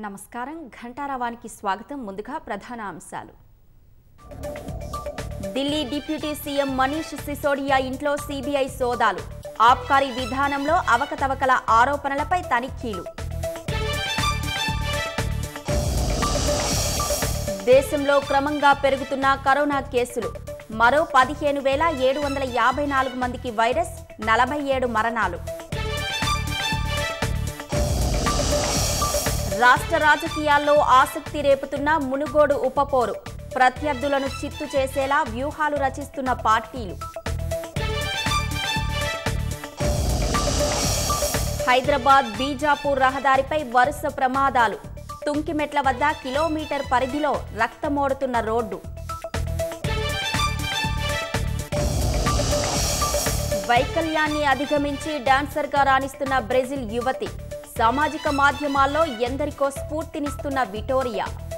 నమస్కారం ఘంటారావానికి స్వాగతం ముందుగా ప్రధాన అంశాలు ఢిల్లీ డిప్యూటీ సీఎం మనీష్ సిసోడియా ఇంట్లో సీబీఐ సోదాలు ఆబ్కారీ విధానంలో అవకతవకల ఆరోపణలపై తనిఖీలు దేశంలో క్రమంగా పెరుగుతున్న కరోనా కేసులు మరో పదిహేను వేల ఏడు వందల యాభై నాలుగు మందికి వైరస్ నలభై ఏడు మరణాలు రాష్ట్ర రాజకీయాల్లో ఆసక్తి రేపుతున్న మునుగోడు ఉపపోరు ప్రత్యర్థులను చిత్తు చేసేలా వ్యూహాలు రచిస్తున్న పార్టీలు హైదరాబాద్ బీజాపూర్ రహదారిపై వరుస ప్రమాదాలు తుంకిమెట్ల వద్ద కిలోమీటర్ పరిధిలో రక్తమోడుతున్న రోడ్డు వైకల్యాన్ని అధిగమించి డాన్సర్గా రాణిస్తున్న బ్రెజిల్ యువతి సామాజిక మాధ్యమాల్లో ఎందరికో స్ఫూర్తినిస్తున్న విటోరియా